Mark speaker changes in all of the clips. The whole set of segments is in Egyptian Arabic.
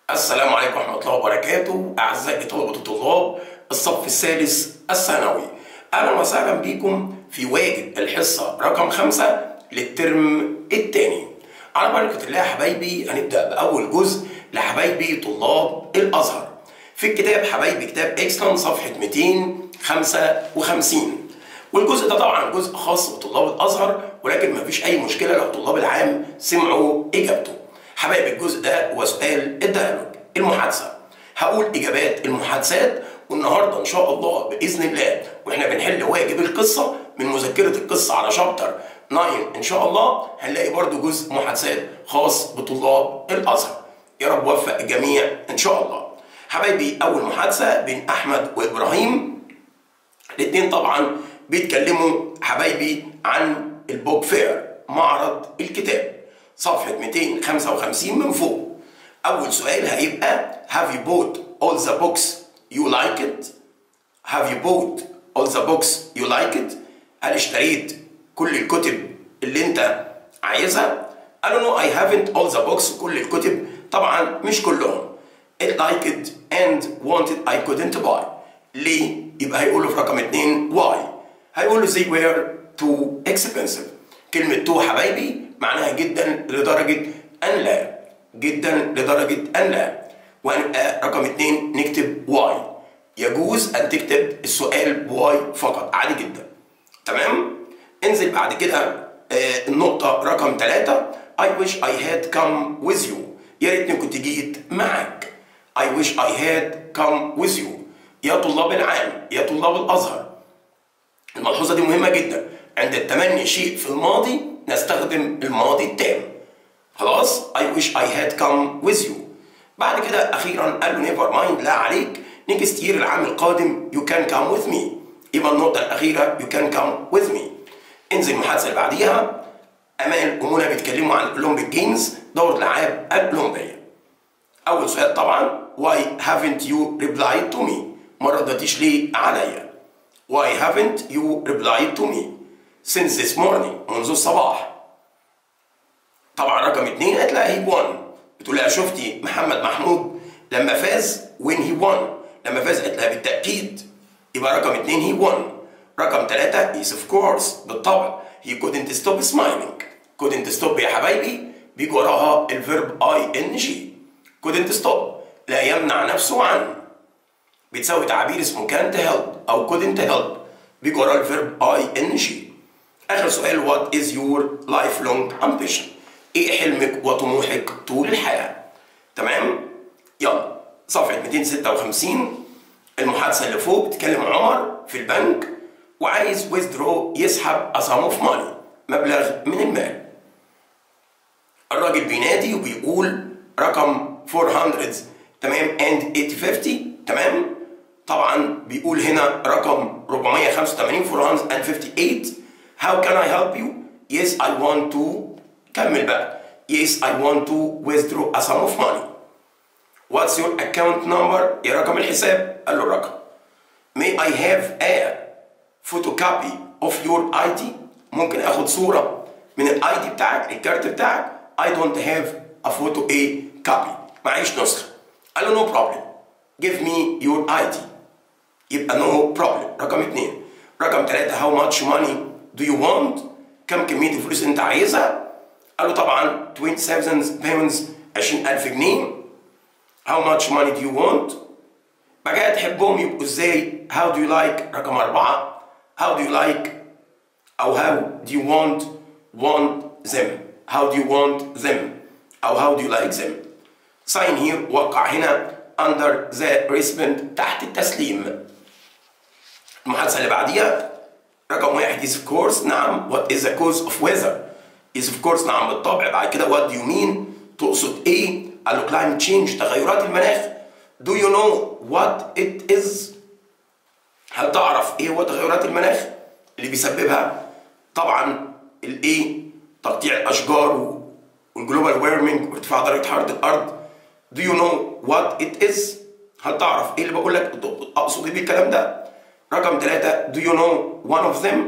Speaker 1: السلام عليكم ورحمة الله وبركاته أعزائي طلبة الطلاب الصف الثالث الثانوي أهلا وسهلا بكم في واجب الحصة رقم خمسة للترم الثاني على بركة الله يا حبايبي هنبدأ بأول جزء لحبايبي طلاب الأزهر في الكتاب حبايبي كتاب إكسلون صفحة 255 والجزء ده طبعا جزء خاص بطلاب الأزهر ولكن مفيش أي مشكلة لو طلاب العام سمعوا إجابته حبايب الجزء ده هو سؤال الديالوج المحادثه هقول اجابات المحادثات والنهارده ان شاء الله باذن الله واحنا بنحل واجب القصه من مذكره القصه على شابتر 9 ان شاء الله هنلاقي برضو جزء محادثات خاص بطلاب الازهر يا رب وفق الجميع ان شاء الله حبايبي اول محادثه بين احمد وابراهيم الاثنين طبعا بيتكلموا حبايبي عن البوك فير معرض الكتاب صفحة 255 من فوق أول سؤال هيبقى Have you bought all the books you like it? Have you bought all the books you like it? هل اشتريت كل الكتب اللي أنت عايزها؟ قالوا no I haven't all the books كل الكتب طبعا مش كلهم It liked it and wanted I couldn't buy ليه؟ يبقى هيقولوا في رقم اتنين why هيقولوا they were too expensive كلمة تو حبايبي معناها جدا لدرجة أن لا جدا لدرجة أن لا وهنبقى رقم اتنين نكتب واي يجوز أن تكتب السؤال بواي فقط عادي جدا تمام انزل بعد كده آه النقطة رقم ثلاثة I wish I had come with you يا ريتني كنت جيت معك I wish I had come with you يا طلاب العام يا طلاب الأزهر الملحوظة دي مهمة جدا عند التمني شيء في الماضي نستخدم الماضي التام خلاص I wish I had come with you بعد كده أخيرا قال له never mind لا عليك نيكست يير العام القادم you can come with me يبقى النقطة الأخيرة you can come with me انزل المحادثة اللي بعديها أمان ومنى بيتكلموا عن الأولمبيك جيمز دورة الألعاب الأولمبية أول سؤال طبعا why haven't you replied to me ما ردتيش ليه عليا why haven't you replied to me since this morning منذ الصباح طبعا رقم اتنين قالت لها هي won بتقول لها شفتي محمد محمود لما فاز when he won لما فاز قالت لها بالتأكيد يبقى رقم اتنين he won رقم ثلاثة yes of course بالطبع he couldn't stop smiling couldn't stop يا حبايبي بيجي وراها الفيرب I N G couldn't stop لا يمنع نفسه عن بتساوي تعبير اسمه can't help أو couldn't help بيجي وراها الفيرب I N G آخر سؤال what is your lifelong ambition إيه حلمك وطموحك طول الحياة تمام يلا صفحة 256 المحادثة اللي فوق بتكلم عمر في البنك وعايز withdraw يسحب a sum of money مبلغ من المال الراجل بينادي وبيقول رقم 400 تمام and 850 تمام طبعا بيقول هنا رقم 485 458 How can I help you? Yes, I want to كمل بقى. Yes, I want to withdraw a sum of money. What's your account number? يا رقم الحساب؟ قال له الرقم. May I have a photocopy of your ID? ممكن اخد صورة من الاي دي بتاعك الكارت بتاعك. I don't have a photo a copy. معيش نسخة. قال له no problem. Give me your ID. يبقى no problem. رقم اثنين. رقم ثلاثة how much money do you want؟ كم كمية الفلوس اللي أنت عايزها؟ قال له طبعا 20,000 pounds 20000 جنيه. How much money do you want؟ بقى تحبهم يبقوا ازاي؟ How do you like؟ رقم أربعة. How do you like أو how do you want want them؟ How do you want them؟ أو how do you like them؟ sign here وقع هنا under the recipient تحت التسليم. المحادثة اللي بعديها رقم واحد is of course نعم what is the cause of weather is of course نعم بالطبع بعد كده what do you mean تقصد ايه قال له climate change تغيرات المناخ do you know what it is هل تعرف ايه هو تغيرات المناخ اللي بيسببها طبعا الايه تقطيع الاشجار والجلوبال ويرمنج وارتفاع درجه حراره الارض do you know what it is هل تعرف ايه اللي بقول لك اقصد ايه بالكلام ده رقم ثلاثة do you know one of them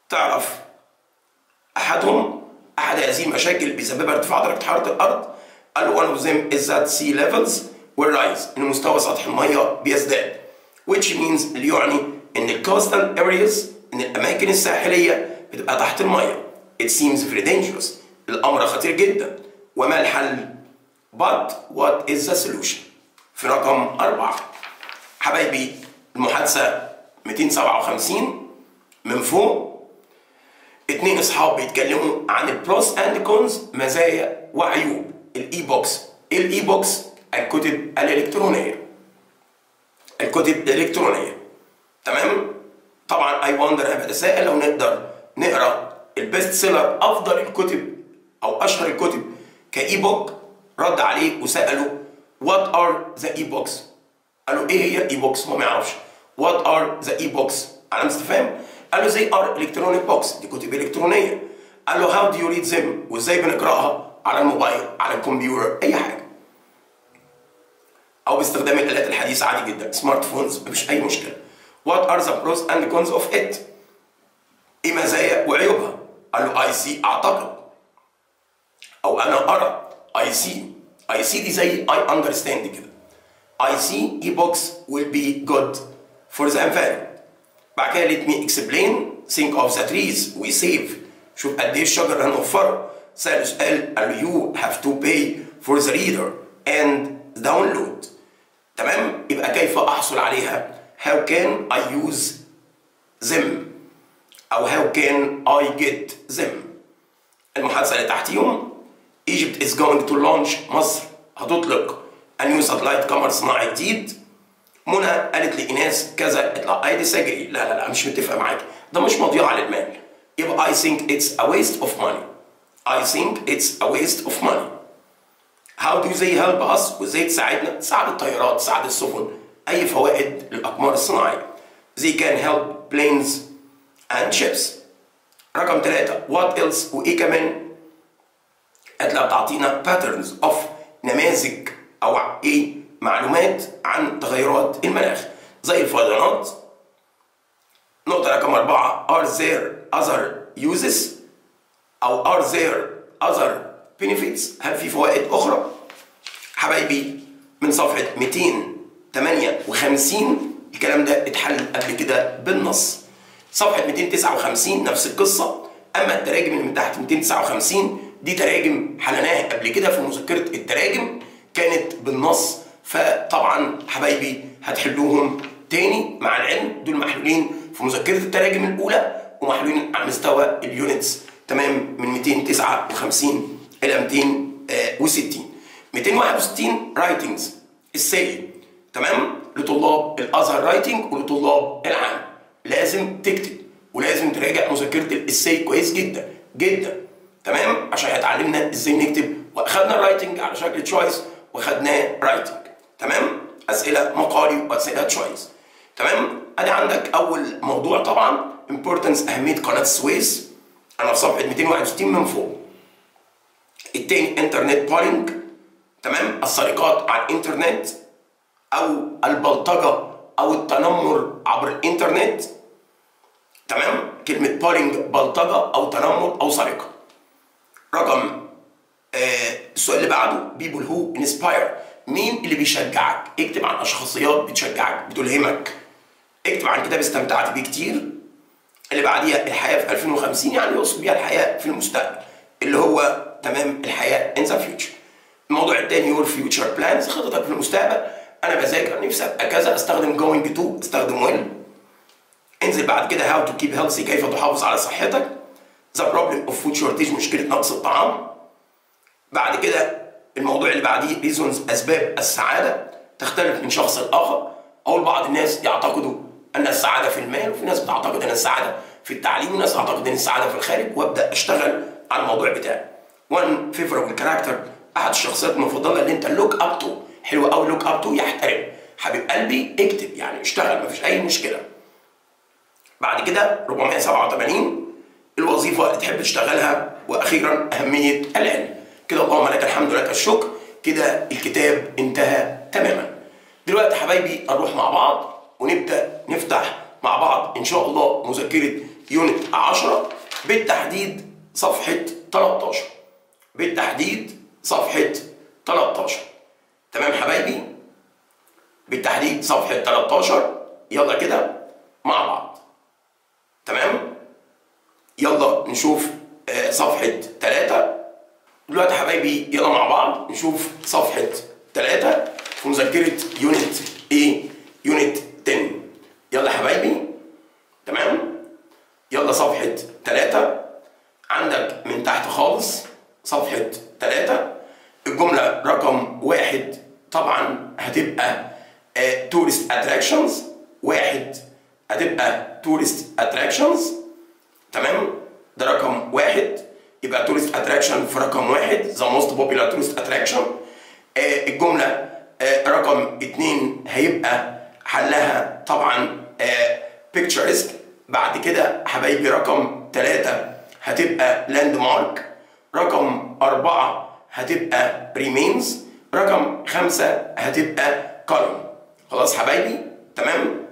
Speaker 1: تعرف أحدهم أحد هذه المشاكل بيسببها ارتفاع درجة حرارة الأرض قال له one of them is that sea levels will rise ان مستوى سطح الميه بيزداد which means اللي يعني ان ال coastal areas ان الاماكن الساحليه بتبقى تحت الميه it seems very dangerous الامر خطير جدا وما الحل but what is the solution في رقم أربعة حبايبي المحادثة 257 من فوق اتنين اصحاب بيتكلموا عن البروس اند كونز مزايا وعيوب الاي بوكس الاي بوكس الكتب الالكترونيه الكتب الالكترونيه تمام طبعا اي وندر انا بتساءل لو نقدر نقرا البيست سيلر افضل الكتب او اشهر الكتب كاي بوك رد عليه وساله وات ار ذا اي بوكس قالوا ايه هي اي بوكس هو ما يعرفش وات ار ذا اي بوكس علامه استفهام قال له زي ار الكترونيك بوكس دي كتب الكترونيه قال له هاو دو يو ريد ذيم وازاي بنقراها على الموبايل على الكمبيوتر اي حاجه او باستخدام الالات الحديثه عادي جدا سمارت فونز مفيش اي مشكله وات ار ذا بروز اند كونز اوف ات ايه مزايا وعيوبها قال له اي سي اعتقد او انا ارى اي سي اي سي دي زي اي اندرستاند كده I see e-books will be good for the environment. بعد كده let me explain think of the trees we save شوف قد ايه الشجر هنوفره سأله سؤال قال له you have to pay for the reader and download تمام يبقى كيف احصل عليها how can I use them او how can I get them المحادثة اللي تحتيهم Egypt is going to launch مصر هتطلق نيو ساتلايت قمر صناعي جديد منى قالت لإيناس كذا اطلع اي ديسجري لا لا لا مش متفق معاك ده مش مضيعة للمال يبقى I think it's a waste of money I think it's a waste of money How do they help us وازاي تساعدنا تساعد الطيارات تساعد السفن أي فوائد للأقمار الصناعية They can help planes and ships رقم ثلاثة What else وإيه كمان هتلاقي بتعطينا patterns of نماذج او ايه معلومات عن تغيرات المناخ زي الفيضانات نقطة رقم أربعة are there other uses أو are there other benefits هل في فوائد أخرى؟ حبايبي من صفحة 258 الكلام ده اتحل قبل كده بالنص صفحة 259 نفس القصة أما التراجم اللي من تحت 259 دي تراجم حلناها قبل كده في مذكرة التراجم كانت بالنص فطبعا حبايبي هتحلوهم تاني مع العلم دول محلولين في مذكرة التراجم الأولى ومحلولين على مستوى اليونتس تمام من 259 إلى 260 261 رايتنجز السالي تمام لطلاب الازهر رايتنج ولطلاب العام لازم تكتب ولازم تراجع مذكره الاساي كويس جدا جدا تمام عشان هتعلمنا ازاي نكتب واخدنا الرايتنج على شكل تشويس واخدناه رايتنج تمام اسئله مقالي واسئله تشويس تمام ادي عندك اول موضوع طبعا امبورتنس اهميه قناه السويس انا في صفحه 261 من فوق التاني انترنت بولينج تمام السرقات على الانترنت او البلطجه او التنمر عبر الانترنت تمام كلمه بولينج بلطجه او تنمر او سرقه رقم آه السؤال اللي بعده بيبول هو انسباير مين اللي بيشجعك اكتب عن اشخاصيات بتشجعك بتلهمك اكتب عن كتاب استمتعت بيه كتير اللي بعديها الحياه في 2050 يعني يقصد بيها الحياه في المستقبل اللي هو تمام الحياه ان ذا فيوتشر الموضوع الثاني يور فيوتشر بلانز خططك في المستقبل انا بذاكر نفسي ابقى كذا استخدم جوينج تو استخدم ويل انزل بعد كده هاو تو كيب هيلثي كيف تحافظ على صحتك ذا بروبلم اوف فود شورتيج مشكله نقص الطعام بعد كده الموضوع اللي بعديه ريزونز اسباب السعاده تختلف من شخص لاخر او بعض الناس يعتقدوا ان السعاده في المال وفي ناس بتعتقد ان السعاده في التعليم وناس تعتقد ان السعاده في الخارج وابدا اشتغل على الموضوع بتاعي وان فيفوربل كاركتر احد الشخصيات المفضله اللي انت لوك اب تو حلو قوي لوك اب تو يحترم حبيب قلبي اكتب يعني اشتغل مفيش اي مشكله بعد كده 487 الوظيفه اللي تحب تشتغلها واخيرا اهميه العلم كده اللهم لك الحمد لك الشكر كده الكتاب انتهى تماما دلوقتي حبايبي نروح مع بعض ونبدا نفتح مع بعض ان شاء الله مذكره يونت 10 بالتحديد صفحه 13 بالتحديد صفحه 13 تمام حبايبي بالتحديد صفحة 13 يلا كده مع بعض تمام يلا نشوف آه، صفحة 3 دلوقتي حبايبي يلا مع بعض نشوف صفحة 3 في مذكرة يونت ايه يونت 10 يلا حبايبي تمام يلا صفحة 3 عندك من تحت خالص صفحة 3 الجملة رقم واحد طبعا هتبقى تورست اتراكشنز واحد هتبقى تورست اتراكشنز تمام ده رقم واحد يبقى تورست اتراكشن في رقم واحد ذا موست بوبيلار تورست اتراكشن الجملة آه، رقم اتنين هيبقى حلها طبعا بيكتشرسك بعد كده حبايبي رقم ثلاثة هتبقى لاند مارك رقم أربعة هتبقى ريمينز رقم خمسة هتبقى كولوم خلاص حبايبي تمام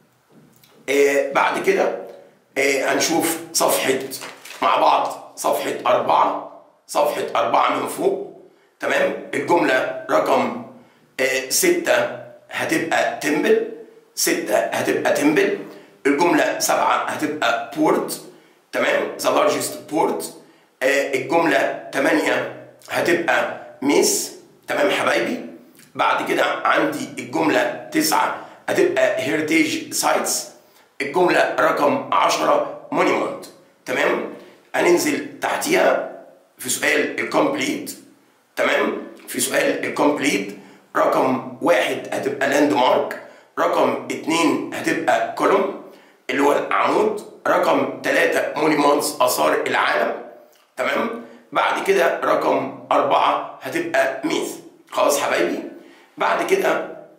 Speaker 1: آه بعد كده آه هنشوف صفحة مع بعض صفحة أربعة صفحة أربعة من فوق تمام الجملة رقم آه ستة هتبقى تمبل ستة هتبقى تمبل الجملة سبعة هتبقى بورت تمام ذا لارجست بورت الجملة تمانية هتبقى ميس تمام حبايبي بعد كده عندي الجملة تسعة هتبقى هيريتيج سايتس الجملة رقم عشرة مونيمنت تمام هننزل تحتيها في سؤال الكومبليت تمام في سؤال الكومبليت رقم واحد هتبقى لاند مارك رقم اتنين هتبقى كولوم اللي هو العمود رقم ثلاثة مونيمونتس آثار العالم تمام بعد كده رقم أربعة هتبقى ميث خلاص حبايبي بعد كده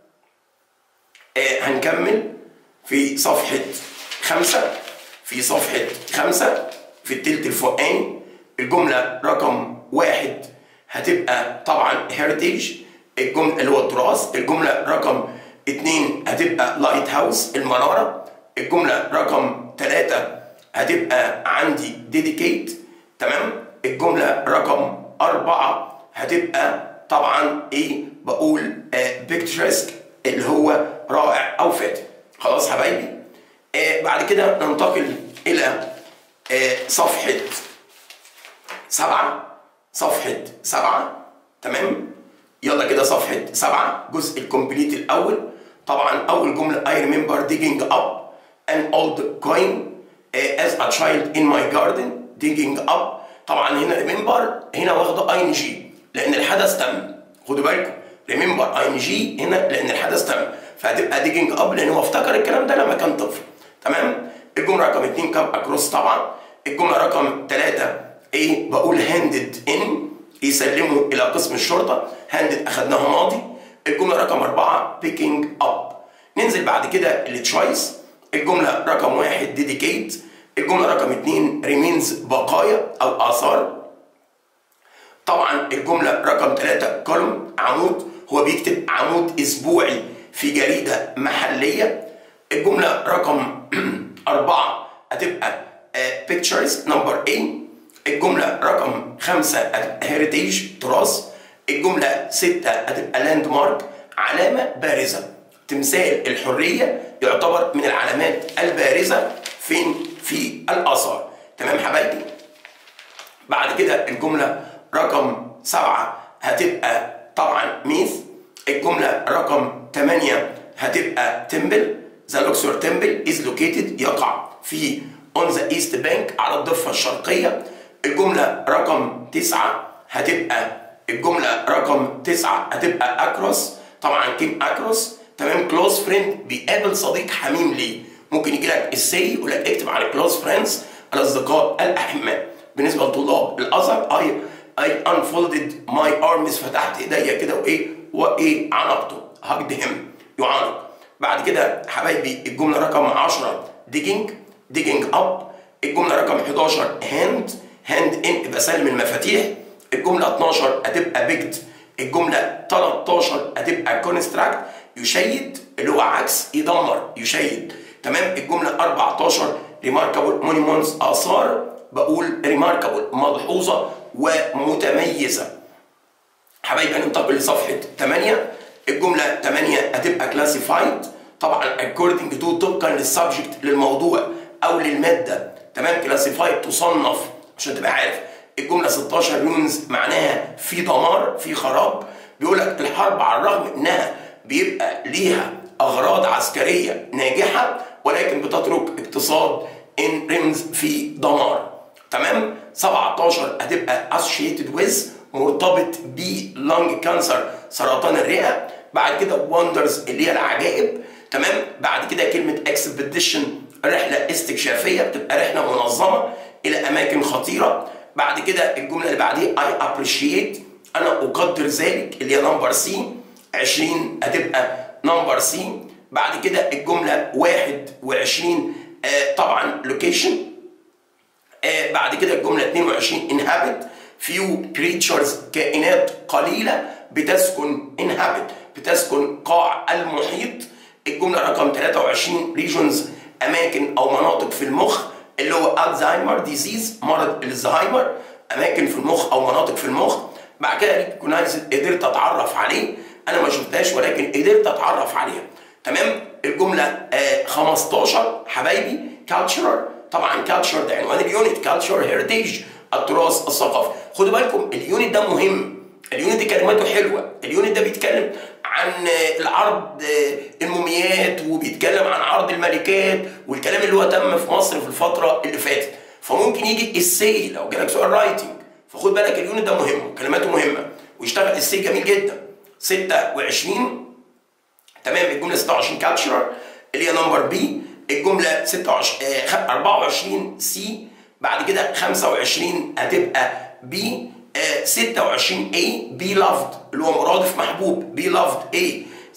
Speaker 1: آه هنكمل في صفحة خمسة في صفحة خمسة في التلت الفوقاني الجملة رقم واحد هتبقى طبعا هيريتيج الجملة اللي هو التراث الجملة رقم اتنين هتبقى لايت هاوس المنارة الجملة رقم ثلاثة هتبقى عندي ديديكيت تمام الجملة رقم أربعة هتبقى طبعا ايه بقول بيكتشرسك اللي هو رائع أو فاتح خلاص حبايبي آه بعد كده ننتقل إلى آه صفحة سبعة صفحة سبعة تمام يلا كده صفحة سبعة جزء الكومبليت الأول طبعا أول جملة I remember digging up an old coin uh, as a child in my garden digging up طبعا هنا remember هنا واخده اي ان جي لان الحدث تم خدوا بالكم remember اي ان جي هنا لان الحدث تم فهتبقى digging up لان هو افتكر الكلام ده لما كان طفل تمام الجمله رقم 2 كام اكروس طبعا الجمله رقم 3 ايه بقول handed in يسلموا الى قسم الشرطه handed اخدناها ماضي الجمله رقم 4 picking up ننزل بعد كده التشويس الجمله رقم واحد ديديكيت الجمله رقم اتنين ريمينز بقايا او اثار طبعا الجمله رقم ثلاثة كولوم عمود هو بيكتب عمود اسبوعي في جريده محليه الجمله رقم أربعة هتبقى بيكتشرز نمبر A الجمله رقم خمسة هيريتيج تراث الجمله ستة هتبقى لاند مارك علامه بارزه تمثال الحريه يعتبر من العلامات البارزه فين في الاثار تمام حبايبي بعد كده الجمله رقم سبعة هتبقى طبعا ميث الجمله رقم 8 هتبقى تمبل ذا لوكسور تمبل از لوكيتد يقع في اون ذا ايست بانك على الضفه الشرقيه الجمله رقم 9 هتبقى الجمله رقم 9 هتبقى اكروس طبعا كيم اكروس تمام كلوز فريند بيقابل صديق حميم ليه ممكن يجي لك السي يقول لك اكتب على كلوز فريندز الاصدقاء الاحماء بالنسبه لطلاب الازهر اي اي انفولدد ماي ارمز فتحت ايديا كده وايه وايه عنقته هجد هم يعانق بعد كده حبايبي الجمله رقم 10 ديجينج ديجينج اب الجمله رقم 11 هاند هاند ان بسلم المفاتيح الجمله 12 هتبقى بيجد الجمله 13 هتبقى كونستراكت يشيد اللي هو عكس يدمر يشيد تمام الجمله 14 ريماركابل مونيمونتس اثار بقول ريماركابل ملحوظه ومتميزه حبايبي هننتقل لصفحه 8 الجمله 8 هتبقى كلاسيفايد طبعا according to طبقا للسبجكت للموضوع او للماده تمام كلاسيفايد تصنف عشان تبقى عارف الجمله 16 يونز معناها في دمار في خراب بيقول لك الحرب على الرغم انها بيبقى ليها اغراض عسكريه ناجحه ولكن بتترك اقتصاد ان رمز في دمار تمام 17 هتبقى associated with مرتبط ب lung كانسر سرطان الرئه بعد كده وندرز اللي هي العجائب تمام بعد كده كلمه اكسبيديشن رحله استكشافيه بتبقى رحله منظمه الى اماكن خطيره بعد كده الجمله اللي بعديها اي ابريشيت انا اقدر ذلك اللي هي نمبر سي 20 هتبقى نمبر سي بعد كده الجمله 21 آه طبعا لوكيشن آه بعد كده الجمله 22 انهابت فيو كريتشرز كائنات قليله بتسكن انهابت بتسكن قاع المحيط الجمله رقم 23 ريجونز اماكن او مناطق في المخ اللي هو الزهايمر ديزيز مرض الزهايمر اماكن في المخ او مناطق في المخ بعد كده ريكوجنايز قدرت اتعرف عليه انا ما شفتهاش ولكن قدرت اتعرف عليها تمام الجمله آه 15 حبايبي كالتشرال طبعا كالتشر ده عنوان اليونت كالتشر هيريتيج التراث الثقافي خدوا بالكم اليونت ده مهم اليونت دي كلماته حلوه اليونت ده بيتكلم عن العرض الموميات وبيتكلم عن عرض الملكات والكلام اللي هو تم في مصر في الفتره اللي فاتت فممكن يجي السي لو جالك سؤال رايتنج فخد بالك اليونت ده مهم كلماته مهمه ويشتغل السي جميل جدا 26 تمام الجمله 26 كالتشرال اللي هي نمبر بي الجمله 26 آه 24 سي بعد كده 25 هتبقى بي 26 A بي لافد اللي هو مرادف محبوب بي لافد A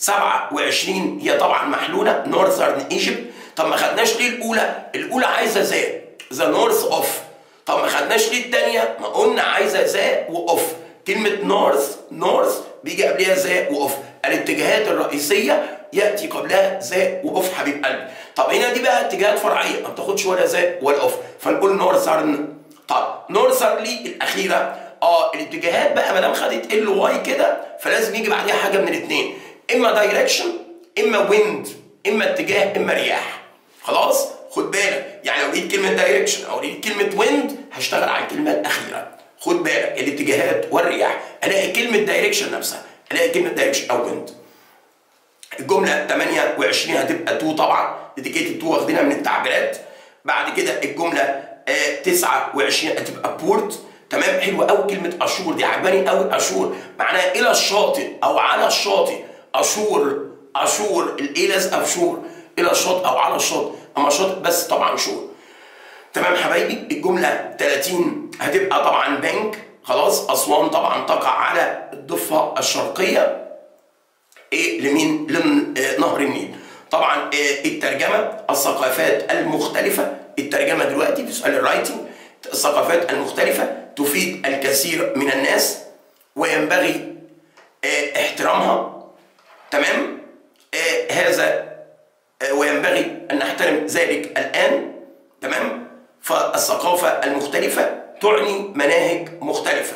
Speaker 1: 27 هي طبعا محلوله نورثرن ايجيبت طب ما خدناش ليه الاولى؟ الاولى عايزه ذا ذا نورث اوف طب ما خدناش ليه الثانيه؟ ما قلنا عايزه ذا واوف كلمه نورث نورث بيجي قبلها ذا واوف الاتجاهات الرئيسيه ياتي قبلها ذا واوف حبيب قلبي طب هنا دي بقى اتجاهات فرعيه ما بتاخدش ولا ذا ولا اوف فنقول نورثرن طب نورثرلي الاخيره اه الاتجاهات بقى ما دام خدت ال واي كده فلازم يجي بعديها حاجه من الاثنين اما دايركشن اما ويند اما اتجاه اما رياح خلاص خد بالك يعني لو لقيت كلمه دايركشن او لقيت كلمه ويند هشتغل على الكلمه الاخيره خد بالك الاتجاهات والرياح الاقي كلمه دايركشن نفسها الاقي كلمه دايركشن او ويند الجمله 28 هتبقى تو طبعا ديديكيتد تو واخدينها من التعبيرات بعد كده الجمله آه 29 هتبقى بورت تمام حلوه قوي كلمه اشور دي عجباني قوي اشور معناها الى الشاطئ او على الشاطئ اشور اشور الايه لازقه في شور الى الشاطئ او على الشاطئ اما شاطئ بس طبعا شور تمام حبايبي الجمله 30 هتبقى طبعا بنك خلاص اسوان طبعا تقع على الضفه الشرقيه ايه لمين لنهر النيل طبعا إيه الترجمه الثقافات المختلفه الترجمه دلوقتي في سؤال الرايتنج الثقافات المختلفه تفيد الكثير من الناس وينبغي اه احترامها تمام اه هذا اه وينبغي ان نحترم ذلك الان تمام فالثقافه المختلفه تعني مناهج مختلفه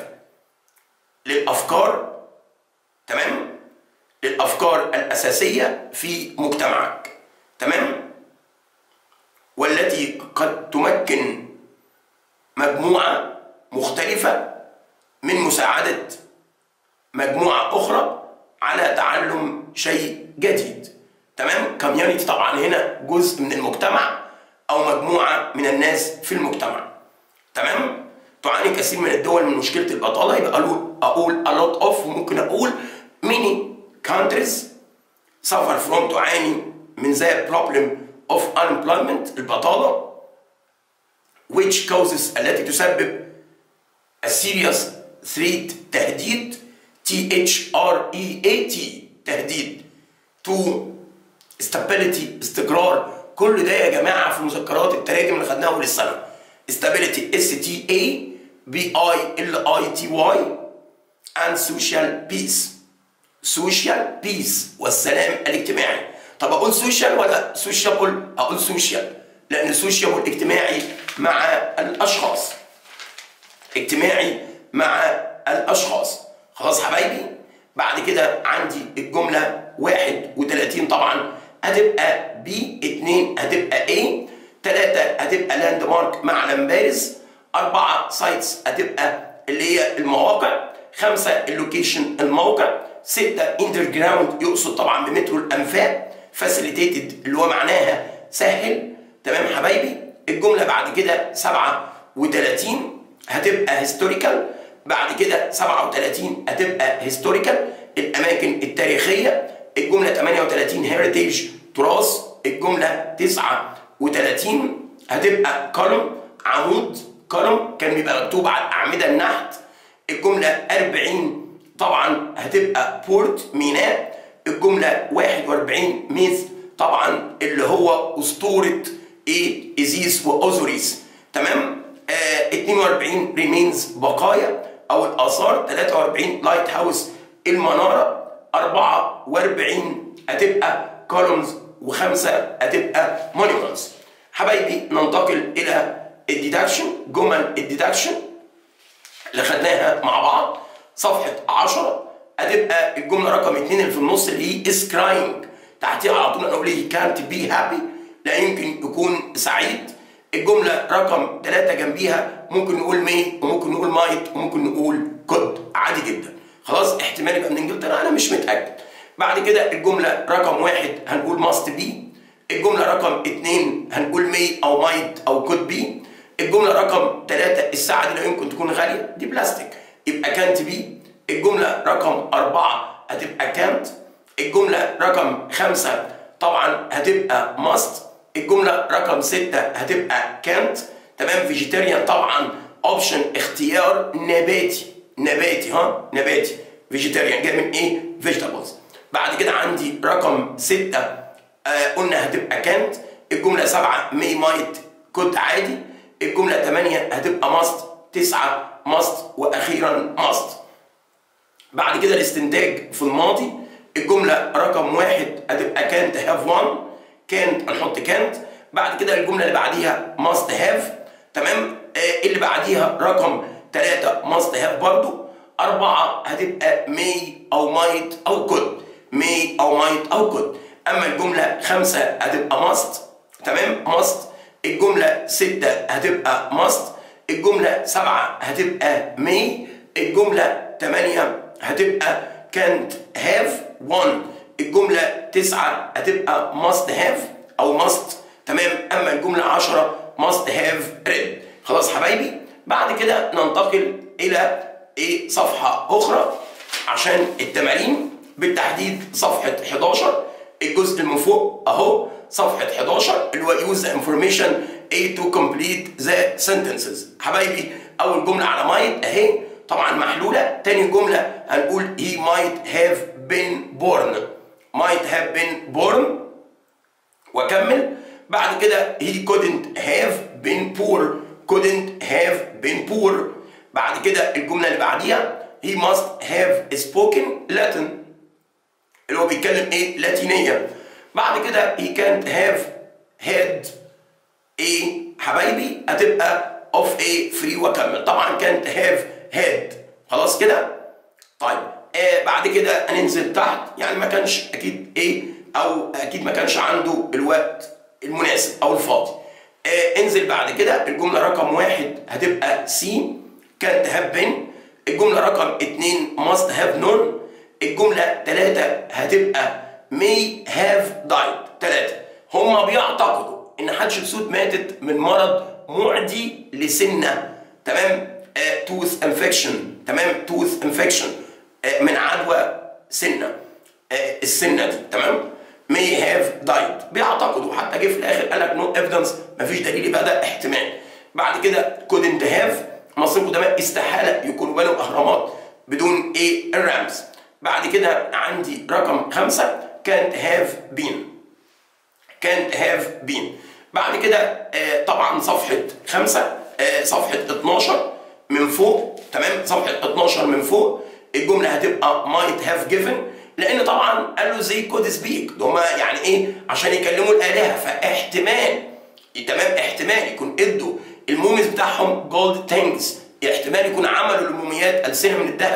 Speaker 1: للافكار تمام للافكار الاساسيه في مجتمعك تمام والتي قد تمكن مجموعه مختلفه من مساعده مجموعه اخرى على تعلم شيء جديد تمام كوميونتي طبعا هنا جزء من المجتمع او مجموعه من الناس في المجتمع تمام تعاني كثير من الدول من مشكله البطاله يبقى اقول a lot of وممكن اقول many countries suffer from تعاني من the problem of unemployment البطاله which causes التي تسبب a serious threat تهديد T H R E A T تهديد to stability استقرار كل ده يا جماعه في مذكرات التراجم اللي خدناها اول السنه stability S T A B I L I T Y and social peace social peace والسلام الاجتماعي طب اقول سوشيال ولا سوشيابل اقول سوشيال لان سوشيابل اجتماعي مع الاشخاص اجتماعي مع الاشخاص خلاص حبايبي بعد كده عندي الجمله 31 طبعا هتبقى بي 2 هتبقى ايه 3 هتبقى لاند مارك معلم بارز أربعة سايتس هتبقى اللي هي المواقع خمسة اللوكيشن الموقع ستة اندر جراوند يقصد طبعا بمترو الأنفاق فاسيليتيتد اللي هو معناها سهل تمام حبايبي الجملة بعد كده 37 هتبقى هيستوريكال بعد كده 37 هتبقى هيستوريكال الأماكن التاريخية الجملة 38 هيريتيج تراث الجملة 39 هتبقى كولوم عمود كولوم كان بيبقى مكتوب على أعمدة النحت الجملة 40 طبعا هتبقى بورت ميناء الجملة 41 ميث طبعا اللي هو أسطورة إيه إيزيس وأوزوريس تمام آه 42 ريمينز بقايا أو الآثار 43 لايت هاوس المنارة 44 هتبقى كولومز وخمسة هتبقى مونيومنتس حبايبي ننتقل إلى الديدكشن جمل الديدكشن اللي خدناها مع بعض صفحة 10 هتبقى الجملة رقم 2 اللي في النص اللي هي is crying تحتيها على طول اقول لي can't be happy لا يمكن يكون سعيد الجملة رقم 3 جنبيها ممكن نقول may وممكن نقول might وممكن نقول could عادي جدا خلاص احتمال يبقى من انجلترا انا مش متأكد بعد كده الجملة رقم واحد هنقول must be الجملة رقم اتنين هنقول may أو might أو could be الجملة رقم ثلاثة الساعة دي لا يمكن تكون غالية دي بلاستيك يبقى كانت بي الجملة رقم أربعة هتبقى كانت الجملة رقم خمسة طبعا هتبقى must الجملة رقم ستة هتبقى كانت تمام فيجيتيريان طبعا اوبشن اختيار نباتي نباتي ها نباتي فيجيتيريان جاي من ايه فيجيتابلز بعد كده عندي رقم ستة آه قلنا هتبقى كانت الجملة سبعة مي مايت كنت عادي الجملة 8 هتبقى ماست 9 ماست وأخيرا ماست بعد كده الاستنتاج في الماضي الجملة رقم واحد هتبقى كانت هاف وان كانت هنحط كانت بعد كده الجملة اللي بعديها ماست هاف تمام آه اللي بعديها رقم ثلاثة ماست هاف برضو أربعة هتبقى مي أو مايت أو كود مي أو مايت أو كود أما الجملة خمسة هتبقى ماست تمام ماست الجملة ستة هتبقى must الجملة سبعة هتبقى may الجملة تمانية هتبقى can't have one الجملة تسعة هتبقى must have أو must تمام أما الجملة عشرة must have read خلاص حبايبي بعد كده ننتقل إلى إيه صفحة أخرى عشان التمارين بالتحديد صفحة 11 الجزء اللي من فوق أهو صفحة 11 اللي هو use the information A to complete the sentences حبايبي أول جملة على might أهي طبعا محلولة تاني جملة هنقول he might have been born might have been born وأكمل بعد كده he couldn't have been poor couldn't have been poor بعد كده الجملة اللي بعديها he must have spoken Latin اللي هو بيتكلم ايه لاتينية بعد كده he can't have had a حبايبي هتبقى of a free واكمل طبعا can't have had خلاص كده طيب آه بعد كده هننزل تحت يعني ما كانش اكيد ايه او اكيد ما كانش عنده الوقت المناسب او الفاضي آه انزل بعد كده الجمله رقم واحد هتبقى سي كانت have been الجمله رقم اتنين must have known الجمله ثلاثه هتبقى may have died ثلاثة هم بيعتقدوا ان حتشبسوت ماتت من مرض معدي لسنة تمام توث uh, انفكشن تمام توث انفكشن uh, من عدوى سنة uh, السنة دي تمام may have died بيعتقدوا حتى جه في الاخر قال لك no evidence مفيش دليل يبقى ده احتمال بعد كده couldn't have مصرف قدماء استحالة يكونوا بنوا اهرامات بدون ايه الرمز بعد كده عندي رقم خمسة can't have been can't have been بعد كده آه طبعا صفحة خمسة آه صفحة 12 من فوق تمام صفحة 12 من فوق الجملة هتبقى might have given لأن طبعا قالوا زي كود سبيك هما يعني إيه عشان يكلموا الآلهة فاحتمال تمام احتمال يكون ادوا الموميز بتاعهم جولد تانجز احتمال يكون عملوا الموميات ألسنة من الذهب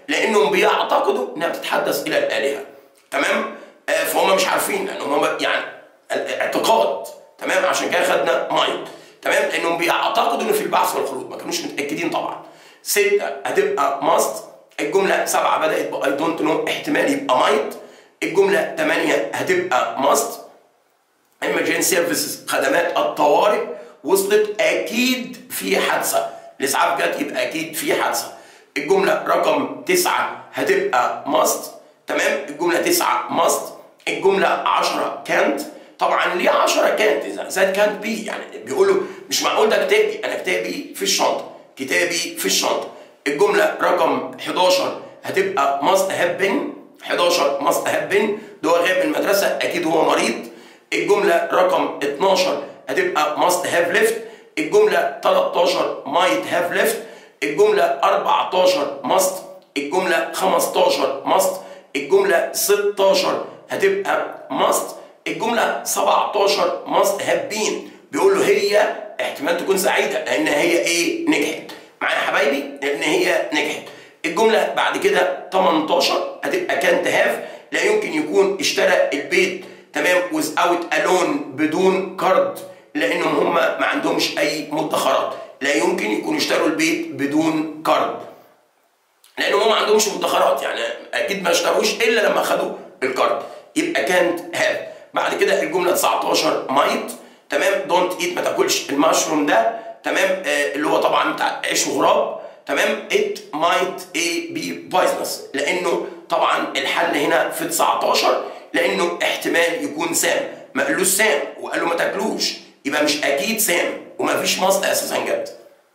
Speaker 1: لانهم بيعتقدوا انها بتتحدث الى الالهه تمام آه فهم مش عارفين لان هم يعني اعتقاد تمام عشان كده خدنا مايند تمام لانهم بيعتقدوا ان في البعث والخلود ما كانوش متاكدين طبعا ستة هتبقى ماست الجملة سبعة بدأت بأي دونت نو احتمال يبقى مايت الجملة ثمانية هتبقى ماست emergency سيرفيسز خدمات الطوارئ وصلت أكيد في حادثة الإسعاف جت يبقى أكيد في حادثة الجملة رقم تسعة هتبقى ماست تمام الجملة تسعة ماست الجملة عشرة كانت طبعا ليه 10 كانت ذات كانت بي يعني بيقولوا مش معقول ده كتابي انا كتابي في الشنطه كتابي في الشنطه الجمله رقم 11 هتبقى ماست هاف بين 11 ماست هاف بين ده هو غاب من المدرسه اكيد هو مريض الجمله رقم 12 هتبقى ماست هاف ليفت الجمله 13 مايت هاف ليفت الجمله 14 ماست الجمله 15 ماست الجمله 16 هتبقى ماست الجمله 17 ماست هاف بين بيقول له هي احتمال تكون سعيده لان هي ايه نجحت معايا يا حبايبي لان هي نجحت الجمله بعد كده 18 هتبقى كانت هاف لا يمكن يكون اشترى البيت تمام ويز اوت الون بدون كارد لانهم هم ما عندهمش اي مدخرات لا يمكن يكون اشتروا البيت بدون كارد لانهم هم ما عندهمش مدخرات يعني اكيد ما اشتروش الا لما خدوا الكارد يبقى كانت هاف بعد كده الجمله 19 مايت تمام دونت ايت ما تاكلش المشروم ده تمام آه اللي هو طبعا بتاع عيش وغراب تمام ات مايت اي بي بايزنس لانه طبعا الحل هنا في 19 لانه احتمال يكون سام ما قالوش سام وقال له ما تاكلوش يبقى مش اكيد سام وما فيش مصل اساسا جت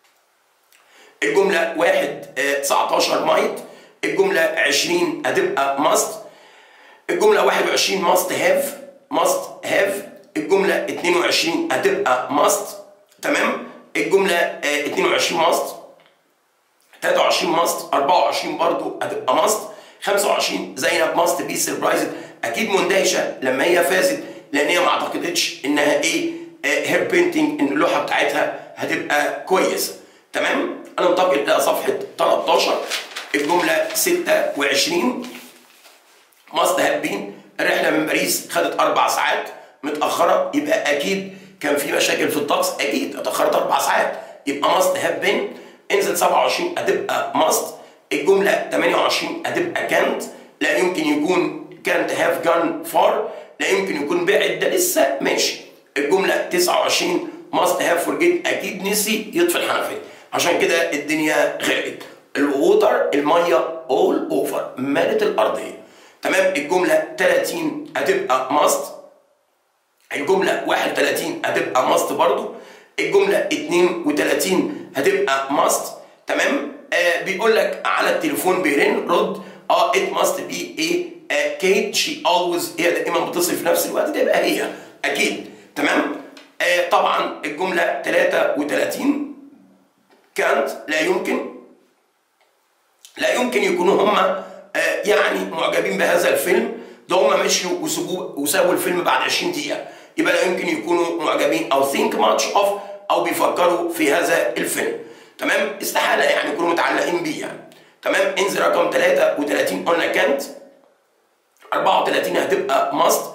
Speaker 1: الجمله واحد آه 19 مايت الجمله 20 هتبقى ماست الجمله 21 ماست هاف ماست هاف الجمله 22 هتبقى ماست تمام الجمله آه 22 ماست 23 ماست 24 برضو هتبقى ماست 25 زينب ماست بي سربرايزد اكيد مندهشه لما هي فازت لان هي ما اعتقدتش انها ايه هير بينتنج ان اللوحه بتاعتها هتبقى كويسه تمام انا منتقل الى صفحه 13 الجمله 26 ماست هاف بين الرحله من باريس خدت اربع ساعات متاخره يبقى اكيد كان في مشاكل في الطقس اكيد اتاخرت اربع ساعات يبقى ماست هاف بين انزل 27 هتبقى ماست الجمله 28 هتبقى كانت لا يمكن يكون كانت هاف جان فار لا يمكن يكون بعد ده لسه ماشي الجمله 29 ماست هاف فورجيت اكيد نسي يطفي الحنفيه عشان كده الدنيا غرقت الووتر الميه اول اوفر مالت الارضيه تمام الجمله 30 هتبقى ماست الجمله 31 هتبقى ماست برضو الجمله 32 هتبقى ماست تمام آه بيقول لك على التليفون بيرن رد اه ات ماست بي ايه كيت شي اولويز هي دائما بتصل في نفس الوقت ده يبقى هي اكيد تمام آه طبعا الجمله 33 كانت لا يمكن لا يمكن يكونوا هم آه يعني معجبين بهذا الفيلم ده هم مشيوا وسابوا وسابوا الفيلم بعد 20 دقيقه يبقى لا يمكن يكونوا معجبين او think much of او بيفكروا في هذا الفيلم تمام استحاله يعني يكونوا متعلقين بيه يعني تمام انزل رقم 33 قلنا كانت 34 هتبقى ماست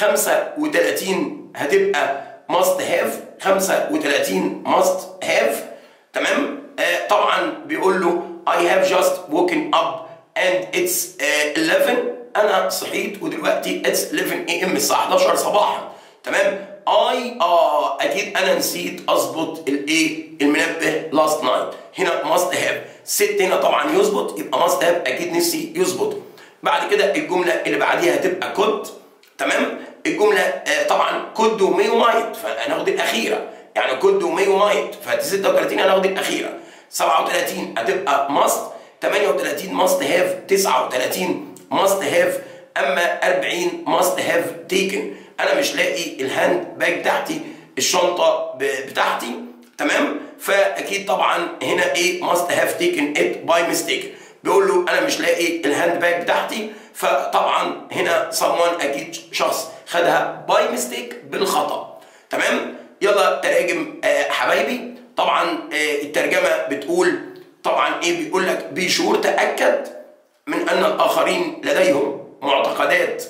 Speaker 1: 35 هتبقى ماست هاف 35 ماست هاف تمام آه طبعا بيقول له I have just woken up and it's uh, 11 انا صحيت ودلوقتي it's 11 am الساعه 11 صباحا تمام اي اه اكيد انا نسيت اظبط الايه المنبه لاست نايت هنا ماست هاف ست هنا طبعا يظبط يبقى ماست هاف اكيد نسي يظبط بعد كده الجمله اللي بعديها هتبقى كود تمام الجمله آه طبعا كود ومي ومايت فهناخد الاخيره يعني كود ومي ومايت ف 36 هناخد الاخيره 37 هتبقى ماست 38 ماست هاف 39 ماست هاف اما 40 ماست هاف تيكن انا مش لاقي الهاند باج بتاعتي الشنطه بتاعتي تمام فاكيد طبعا هنا ايه ماست هاف تيكن ات باي ميستيك بيقول له انا مش لاقي الهاند باج بتاعتي فطبعا هنا someone اكيد شخص خدها باي ميستيك بالخطا تمام يلا تراجم آه حبايبي طبعا آه الترجمه بتقول طبعا ايه بيقول لك بي شور تاكد من ان الاخرين لديهم معتقدات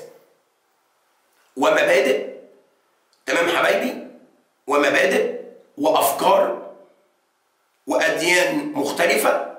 Speaker 1: ومبادئ تمام حبايبي ومبادئ وافكار واديان مختلفه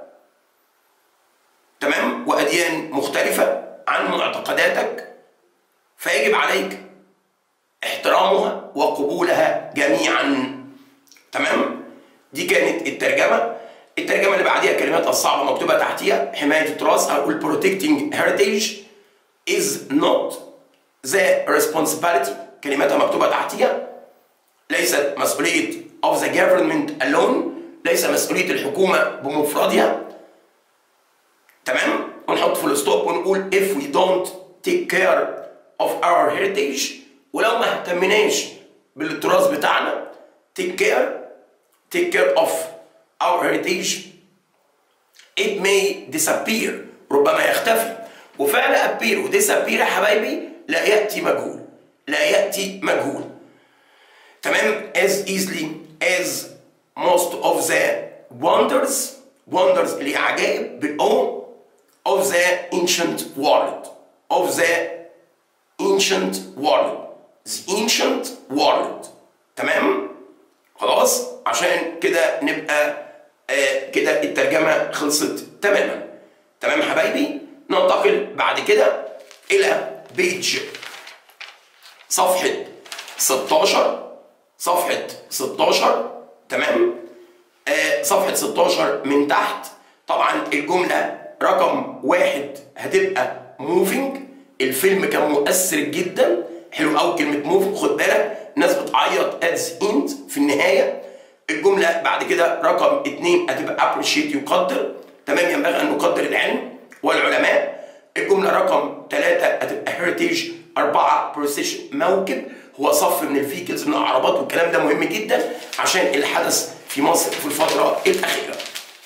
Speaker 1: تمام واديان مختلفه عن معتقداتك فيجب عليك احترامها وقبولها جميعا تمام دي كانت الترجمه الترجمه اللي بعديها الكلمات الصعبه مكتوبه تحتيها حمايه التراث هقول protecting heritage is not the responsibility كلماتها مكتوبه تحتيها ليست مسؤوليه of the government alone ليس مسؤوليه الحكومه بمفردها تمام ونحط فول ستوب ونقول if we don't take care of our heritage ولو ما اهتمناش بالتراث بتاعنا take care take care of our heritage it may disappear ربما يختفي وفعل appear و disappear يا حبايبي لا يأتي مجهول لا يأتي مجهول تمام as easily as most of the wonders wonders اللي عجائب بالأو of the ancient world of the ancient world the ancient world تمام خلاص عشان كده نبقى آه كده الترجمة خلصت تماما تمام حبايبي ننتقل بعد كده إلى بيج صفحة 16 صفحة 16 تمام آه صفحة 16 من تحت طبعا الجملة رقم واحد هتبقى موفينج الفيلم كان مؤثر جدا حلو قوي كلمة موفينج خد بالك الناس بتعيط ادز اند في النهاية الجملة بعد كده رقم اتنين هتبقى ابريشيت يقدر تمام ينبغي ان نقدر العلم والعلماء الجملة رقم ثلاثة هتبقى هيريتيج أربعة بروسيشن موكب هو صف من الفيكلز من العربات والكلام ده مهم جدا عشان اللي حدث في مصر في الفترة الأخيرة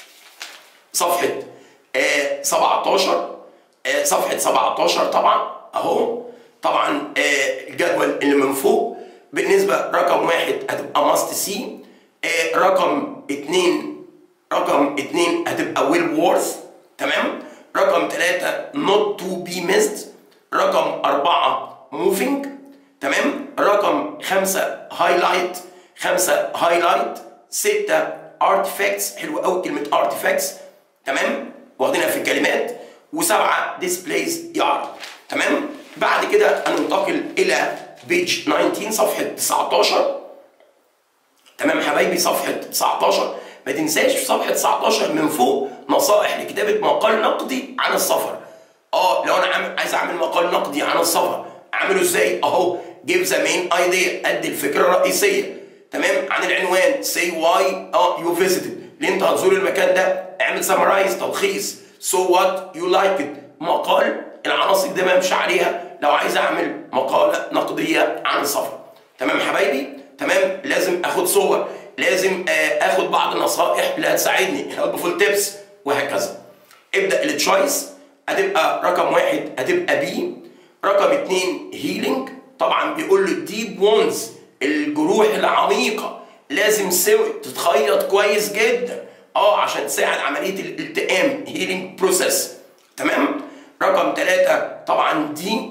Speaker 1: صفحة آه 17 آه صفحة 17 طبعا أهو طبعا آه الجدول اللي من فوق بالنسبة رقم واحد هتبقى ماست سي آه رقم اتنين رقم اتنين هتبقى ويل وورث تمام رقم ثلاثة not to be missed رقم أربعة moving تمام رقم خمسة highlight خمسة highlight ستة artifacts حلو قوي كلمة artifacts تمام واخدينها في الكلمات وسبعة displays يعرض تمام بعد كده هننتقل إلى بيج 19 صفحة 19 تمام حبايبي صفحة 19 ما تنساش في صفحة 19 من فوق نصائح لكتابة مقال نقدي عن السفر اه لو انا عامل عايز اعمل مقال نقدي عن السفر اعمله ازاي اهو جيب ذا مين ايديا ادي الفكره الرئيسيه تمام عن العنوان سي واي اه يو فيزيتد ليه انت هتزور المكان ده اعمل سمرايز تلخيص سو وات يو لايك ات مقال العناصر دي بمشي عليها لو عايز اعمل مقاله نقديه عن السفر تمام حبايبي تمام لازم اخد صور لازم اخد بعض النصائح اللي هتساعدني هيلبفول تيبس وهكذا ابدا التشويس هتبقى رقم واحد هتبقى بي رقم اتنين هيلينج طبعا بيقول له الديب وونز الجروح العميقه لازم سوي تتخيط كويس جدا اه عشان تساعد عمليه الالتئام هيلينج بروسيس تمام رقم ثلاثة طبعا دي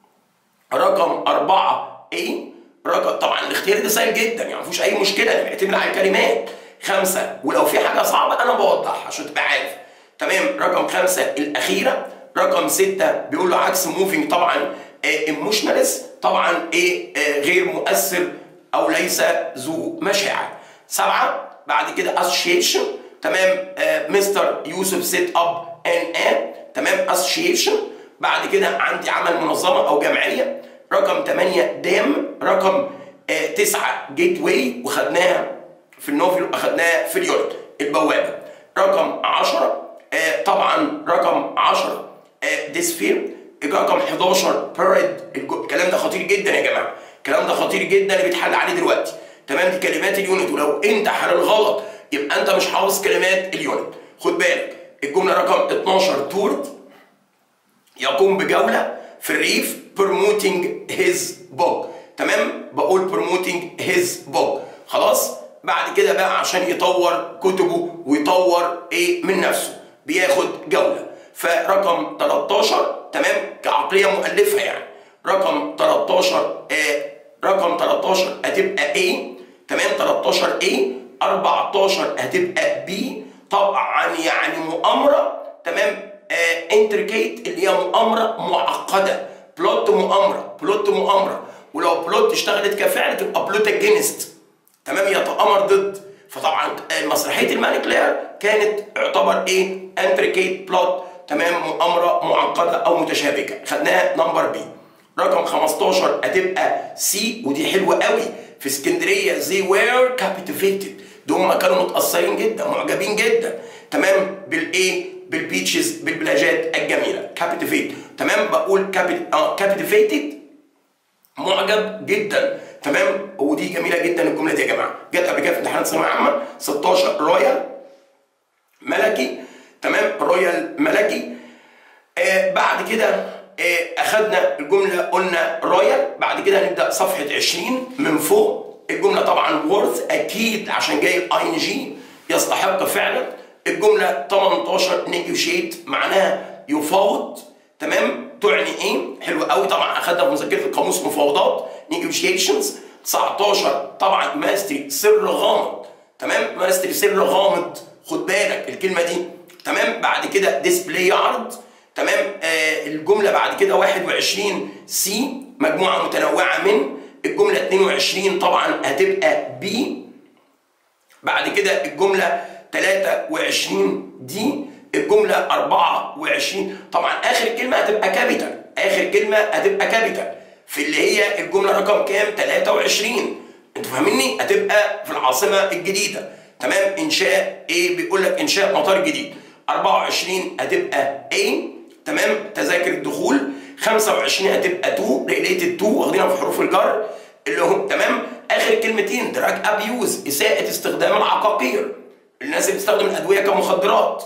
Speaker 1: رقم أربعة ايه رقم طبعا الاختيار ده سهل جدا يعني مفيش اي مشكله انا بعتمد على الكلمات خمسه ولو في حاجه صعبه انا بوضحها عشان تبقى عارف تمام رقم خمسه الاخيره رقم سته بيقول له عكس موفينج طبعا ايموشنالس طبعا ايه آه غير مؤثر او ليس ذو مشاعر سبعه بعد كده اسوشيشن تمام آه مستر يوسف سيت اب ان ان تمام اسوشيشن بعد كده عندي عمل منظمه او جمعيه رقم 8 دام رقم آه 9 جيت واي وخدناها في النوفل واخدناها في اليورد البوابه رقم 10 آه طبعا رقم 10 آه ديسفير رقم 11 بيريد الكلام ده خطير جدا يا جماعه الكلام ده خطير جدا اللي بيتحل عليه دلوقتي تمام دي كلمات اليونت ولو انت حل الغلط يبقى انت مش حافظ كلمات اليونت خد بالك الجمله رقم 12 تورد يقوم بجوله في الريف promoting his book تمام بقول promoting his book خلاص بعد كده بقى عشان يطور كتبه ويطور ايه من نفسه بياخد جوله فرقم 13 تمام كعقليه مؤلفه يعني رقم 13 آه رقم 13 هتبقى A تمام 13 A 14 هتبقى B طبعا يعني مؤامره تمام آه انتركيت اللي هي مؤامره معقده بلوت مؤامره بلوت مؤامره ولو بلوت اشتغلت كفعل تبقى بلوت اجينست تمام يتامر ضد فطبعا مسرحيه المانيكلير كانت يعتبر ايه انتريكيت بلوت تمام مؤامره معقده او متشابكه خدناها نمبر بي رقم 15 هتبقى سي ودي حلوه قوي في اسكندريه زي وير كابيتيفيتد دول هم كانوا متاثرين جدا معجبين جدا تمام بالايه بالبيتشز بالبلاجات الجميله كابيتيفيت تمام بقول كابيت اه كابيتيفيتد معجب جدا تمام ودي جميله جدا الجمله دي يا جماعه جت قبل كده في امتحانات ثانويه عامه 16 رويال ملكي تمام رويال ملكي آه بعد كده آه اخذنا الجمله قلنا رويال بعد كده هنبدا صفحه 20 من فوق الجمله طبعا وورث اكيد عشان جاي الاي ان جي يستحق فعلا الجمله 18 نيجوشيت معناها يفاوض تمام تعني ايه حلو قوي طبعا اخدها في مذكره القاموس مفاوضات نيجوشيشنز 19 طبعا ماستري سر غامض تمام ماستري سر غامض خد بالك الكلمه دي تمام بعد كده ديسبلاي عرض تمام آه الجمله بعد كده 21 سي مجموعه متنوعه من الجمله 22 طبعا هتبقى بي بعد كده الجمله 23 دي الجمله 24 طبعا اخر كلمه هتبقى كابيتال اخر كلمه هتبقى كابيتال في اللي هي الجمله رقم كام 23 انتوا فاهميني هتبقى في العاصمه الجديده تمام انشاء ايه بيقول لك انشاء مطار جديد 24 هتبقى ايه تمام تذاكر الدخول 25 هتبقى تو ريليتد تو واخدينها في حروف الجر اللي هم تمام اخر كلمتين دراج ابيوز اساءه استخدام العقاقير الناس اللي بتستخدم الادويه كمخدرات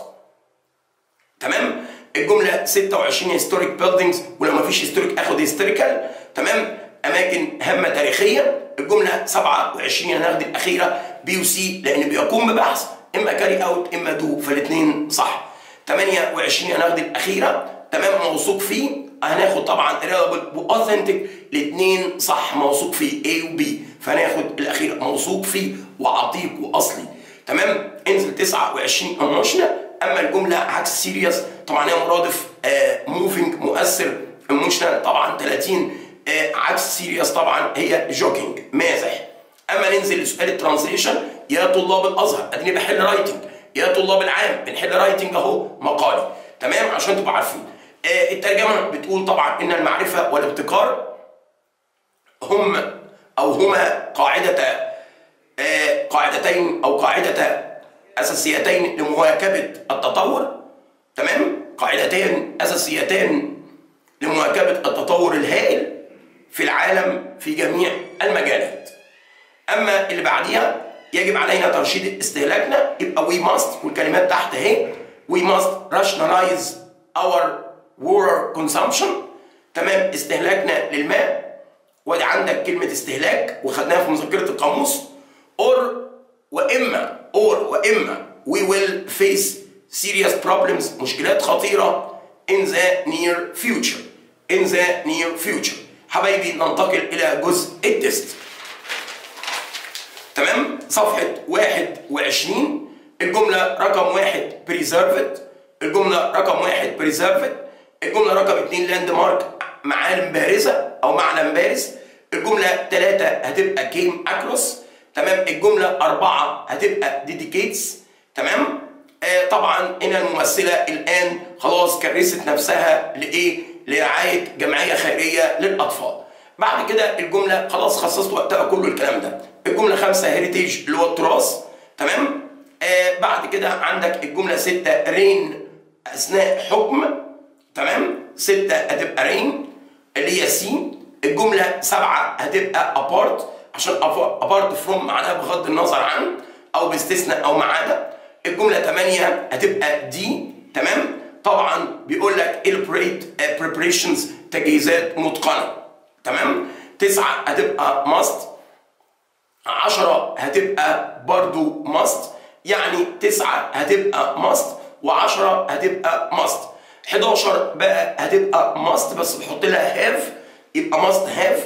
Speaker 1: تمام الجمله 26 هيستوريك بيلدينجز ولو ما فيش هيستوريك اخد هيستوريكال تمام اماكن هامه تاريخيه الجمله 27 هناخد الاخيره بي وسي لان بيقوم ببحث اما كاري اوت اما دو فالاثنين صح 28 هناخد الاخيره تمام موثوق فيه هناخد طبعا ريلابل واوثنتيك الاثنين صح موثوق فيه A و B فهناخد الاخيره موثوق فيه وعتيق واصلي تمام انزل 29 ايموشنال اما الجمله عكس سيريس طبعا هي مرادف موفينج مؤثر ايموشنال طبعا 30 آه عكس سيريس طبعا هي جوكينج مازح اما ننزل لسؤال الترانزيشن يا طلاب الازهر اديني بحل رايتنج يا طلاب العام بنحل رايتنج اهو مقالي تمام عشان تبقوا عارفين آه الترجمه بتقول طبعا ان المعرفه والابتكار هم او هما قاعده آه قاعدتين او قاعده اساسيتين لمواكبه التطور تمام قاعدتين اساسيتين لمواكبه التطور الهائل في العالم في جميع المجالات اما اللي بعديها يجب علينا ترشيد استهلاكنا يبقى وي ماست والكلمات تحت اهي وي ماست rationalize our water consumption تمام استهلاكنا للماء وادي عندك كلمة استهلاك وخدناها في مذكرة القاموس or واما or واما we will face serious problems مشكلات خطيرة in the near future in the near future حبايبي ننتقل إلى جزء التست تمام صفحة 21 الجملة رقم واحد preserved الجملة رقم واحد preserved الجملة رقم اتنين لاند مارك معالم بارزة أو معلم بارز الجملة ثلاثة هتبقى كيم أكروس تمام الجملة أربعة هتبقى ديديكيتس تمام آه طبعا هنا الممثلة الآن خلاص كرست نفسها لإيه؟ لرعاية جمعية خيرية للأطفال بعد كده الجملة خلاص خصصت وقتها كله الكلام ده الجملة خمسة هيريتيج اللي هو التراث تمام آه بعد كده عندك الجملة ستة رين أثناء حكم تمام ستة هتبقى رين اللي هي سي الجملة سبعة هتبقى أبارت عشان أبارت فروم معناها بغض النظر عن أو باستثناء أو ما عدا الجملة 8 هتبقى دي تمام طبعا بيقول لك elaborate preparations تجهيزات متقنة تمام تسعة هتبقى must عشرة هتبقى برضو must يعني تسعة هتبقى must وعشرة هتبقى must 11 بقى هتبقى must بس بحط لها have يبقى must have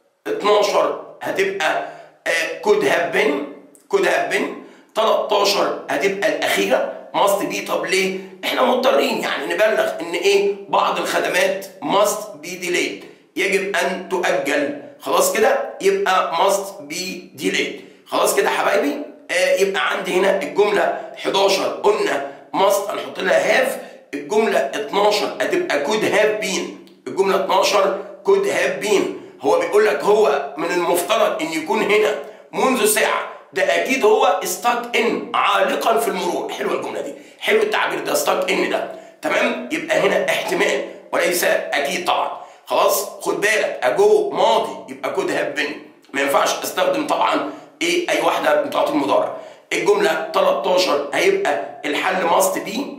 Speaker 1: 12 هتبقى uh, could have been could have been 13 هتبقى الأخيرة must be طب ليه؟ احنا مضطرين يعني نبلغ ان ايه بعض الخدمات must be delayed يجب ان تؤجل خلاص كده يبقى must be delayed خلاص كده حبايبي آه يبقى عندي هنا الجملة 11 قلنا must هنحط لها have الجملة 12 هتبقى could have been الجملة 12 could have been هو بيقول لك هو من المفترض ان يكون هنا منذ ساعة ده اكيد هو stuck in عالقا في المرور حلوه الجمله دي حلو التعبير ده stuck in ده تمام يبقى هنا احتمال وليس اكيد طبعا خلاص خد بالك اجو ماضي يبقى كود هاف بين ما ينفعش استخدم طبعا ايه اي واحده من بتاعت المضارع الجمله 13 هيبقى الحل ماست بي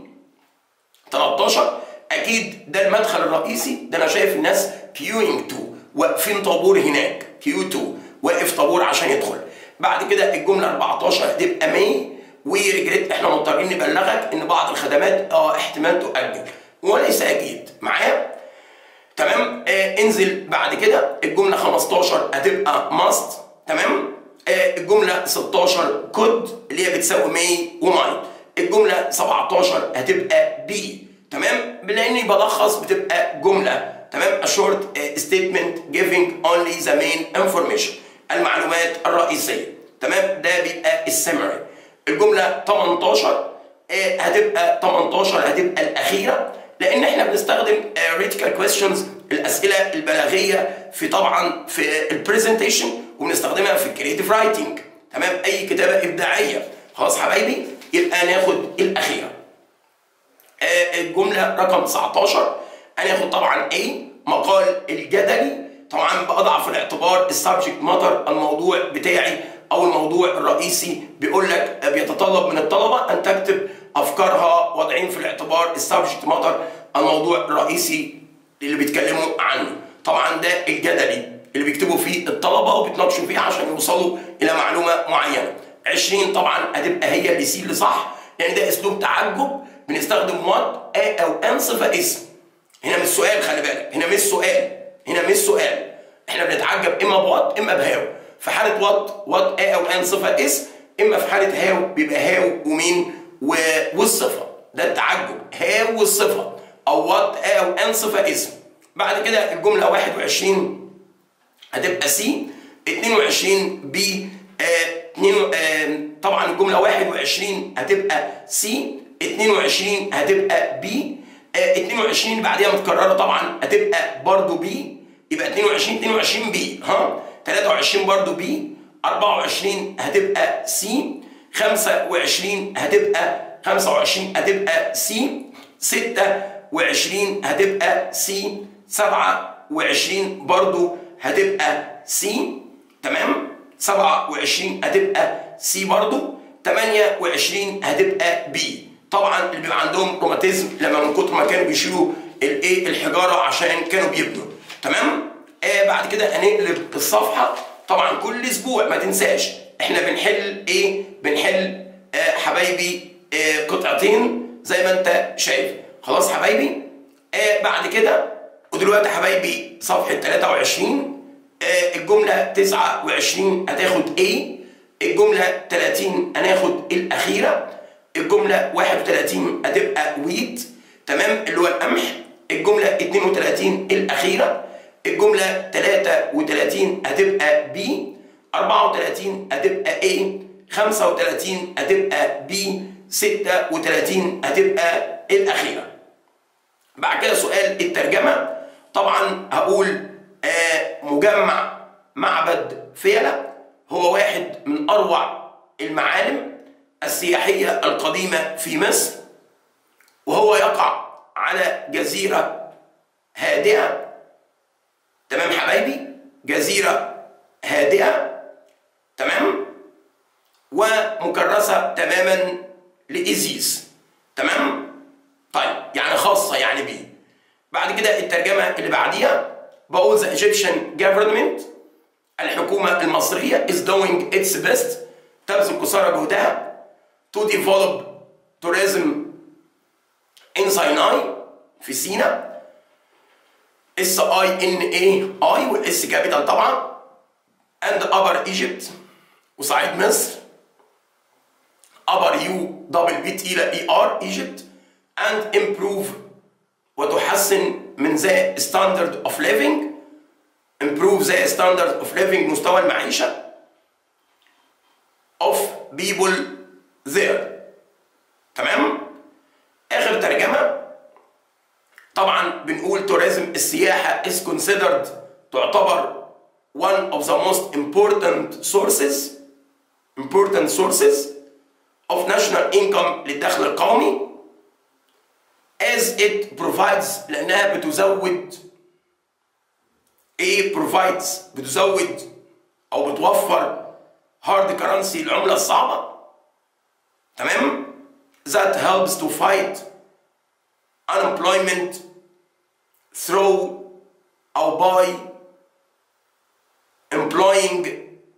Speaker 1: 13 اكيد ده المدخل الرئيسي ده انا شايف الناس كيوينج تو واقفين طابور هناك كيو 2 واقف طابور عشان يدخل بعد كده الجمله 14 هتبقى مي وريجريت احنا مضطرين نبلغك ان بعض الخدمات اه احتمال تؤجل وليس اكيد معايا تمام آه انزل بعد كده الجمله 15 هتبقى ماست تمام آه الجمله 16 كود اللي هي بتساوي مي وماي الجمله 17 هتبقى بي تمام لاني بلخص بتبقى جمله تمام a short uh, statement giving only the main information المعلومات الرئيسيه تمام ده بيبقى السمري الجمله 18 آه هتبقى 18 هتبقى الاخيره لان احنا بنستخدم ريتيكال كويستشنز الاسئله البلاغيه في طبعا في البرزنتيشن وبنستخدمها في الكريتيف رايتنج تمام اي كتابه ابداعيه خلاص حبايبي يبقى ناخد الاخيره آه الجمله رقم 19 هناخد طبعا ايه مقال الجدلي طبعا بضع في الاعتبار السبجكت ماتر الموضوع بتاعي او الموضوع الرئيسي بيقول لك بيتطلب من الطلبه ان تكتب افكارها واضعين في الاعتبار السبجكت ماتر الموضوع الرئيسي اللي بيتكلموا عنه طبعا ده الجدلي اللي بيكتبوا فيه الطلبه وبيتناقشوا فيه عشان يوصلوا الى معلومه معينه 20 طبعا هتبقى هي اللي سي اللي صح لان يعني ده اسلوب تعجب بنستخدم وات ا او ان صفه اسم هنا مش سؤال خلي بالك هنا مش سؤال هنا مش سؤال احنا بنتعجب اما بوات اما بهاو في حاله وات وات ا او ان صفه اسم اما في حاله هاو بيبقى هاو ومين و... والصفه ده التعجب هاو والصفه او وات ا او ان صفه اسم بعد كده الجمله 21 هتبقى سي 22 بي آه آه طبعا الجمله 21 هتبقى سي 22 هتبقى بي 22 بعديها متكرره طبعا هتبقى برضو بي يبقى 22 22 بي ها 23 برضو بي 24 هتبقى سي 25 هتبقى 25 هتبقى سي 26 هتبقى سي 27 برضو هتبقى سي تمام 27 هتبقى سي برضو 28 هتبقى بي طبعا اللي بيبقى عندهم روماتيزم لما من كتر ما كانوا بيشيلوا الايه الحجاره عشان كانوا بيبنوا تمام آه بعد كده هنقلب الصفحه طبعا كل اسبوع ما تنساش احنا بنحل ايه بنحل آه حبايبي آه قطعتين زي ما انت شايف خلاص حبايبي آه بعد كده ودلوقتي حبايبي صفحه 23 آه الجمله 29 هتاخد ايه الجمله 30 هناخد الاخيره الجملة 31 هتبقى ويت تمام اللي هو القمح الجملة 32 الأخيرة الجملة 33 هتبقى بي 34 هتبقى A 35 هتبقى بي 36 هتبقى الأخيرة بعد كده سؤال الترجمة طبعا هقول آه مجمع معبد فيلة هو واحد من أروع المعالم السياحية القديمة في مصر وهو يقع على جزيرة هادئة تمام حبايبي جزيرة هادئة تمام ومكرسة تماما لإيزيس تمام طيب يعني خاصة يعني بيه بعد كده الترجمة اللي بعديها بقول the Egyptian government الحكومة المصرية is doing its best تبذل قصارى جهدها to develop tourism in Sinai في سينا اس اي ان اي اي والاس كابيتال طبعا اند ابر ايجيبت وصعيد مصر ابر يو دبل بي تقيله اي ار ايجيبت اند امبروف وتحسن من ذا ستاندرد اوف ليفينج improve the standard of living مستوى المعيشة of people there تمام آخر ترجمة طبعا بنقول tourism السياحة is considered تعتبر one of the most important sources important sources of national income للدخل القومي as it provides لأنها بتزود ايه provides بتزود او بتوفر هارد كرنسي العمله الصعبه تمام that helps to fight unemployment through او by employing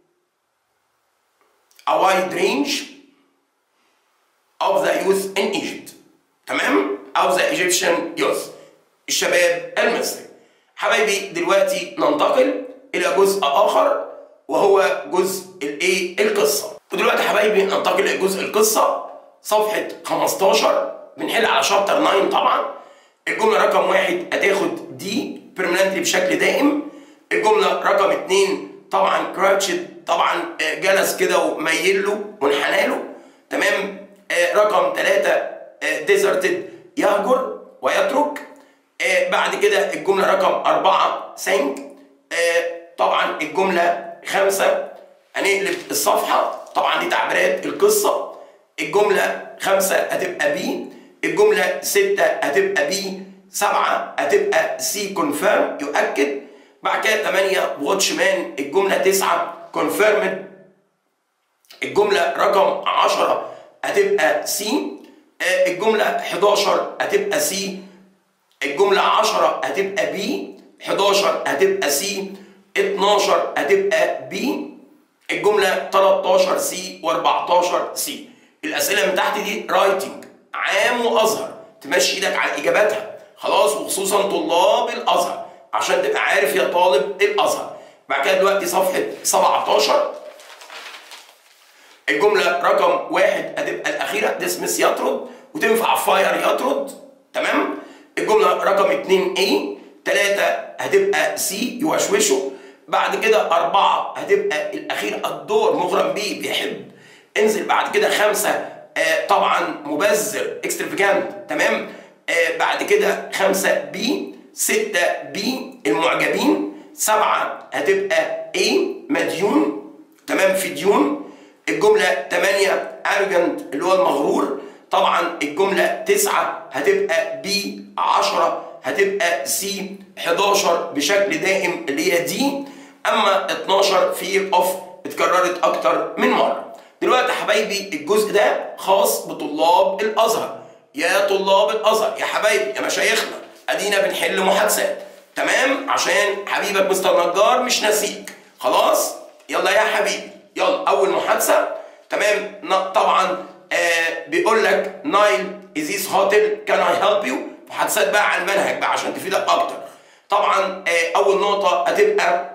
Speaker 1: a wide range of the youth in Egypt تمام او the Egyptian youth الشباب المصري حبايبي دلوقتي ننتقل الى جزء اخر وهو جزء الايه القصه ودلوقتي حبايبي ننتقل لجزء القصه صفحه 15 بنحل على شابتر 9 طبعا الجمله رقم واحد هتاخد دي بيرمننتلي بشكل دائم الجمله رقم اثنين طبعا كراتشد طبعا جلس كده وميل له وانحنى له تمام رقم ثلاثه ديزرتد يهجر ويترك آه بعد كده الجملة رقم أربعة سانك آه طبعا الجملة خمسة هنقلب الصفحة طبعا دي تعبيرات القصة الجملة خمسة هتبقى بي الجملة ستة هتبقى بي سبعة هتبقى سي كونفيرم يؤكد بعد كده ثمانية واتشمان الجملة تسعة كونفيرمد الجملة رقم عشرة هتبقى سي آه الجملة 11 هتبقى سي الجملة 10 هتبقى بي 11 هتبقى سي 12 هتبقى بي الجملة 13 سي و14 سي الأسئلة من تحت دي رايتنج عام وأزهر تمشي إيدك على إجاباتها خلاص وخصوصا طلاب الأزهر عشان تبقى عارف يا طالب الأزهر بعد كده دلوقتي صفحة 17 الجملة رقم واحد هتبقى الأخيرة ديسمس يطرد وتنفع فاير يطرد تمام الجملة رقم 2 A 3 هتبقى C يوشوشه بعد كده أربعة هتبقى الأخير الدور مغرم بيه بيحب انزل بعد كده خمسة آه طبعا مبذر اكسترافيجانت تمام آه بعد كده خمسة بي ستة بي المعجبين سبعة هتبقى A مديون تمام في ديون الجملة 8 arrogant اللي هو المغرور طبعا الجملة 9 هتبقى بي 10 هتبقى سي 11 بشكل دائم اللي هي دي اما 12 في اوف اتكررت اكتر من مرة دلوقتي يا حبايبي الجزء ده خاص بطلاب الازهر يا طلاب الازهر يا حبايبي يا مشايخنا ادينا بنحل محادثات تمام عشان حبيبك مستر نجار مش ناسيك خلاص يلا يا حبيبي يلا اول محادثه تمام طبعا آه بيقول لك نايل ازيز هوتيل كان اي هيلب يو محادثات بقى على المنهج بقى عشان تفيدك اكتر طبعا آه اول نقطه هتبقى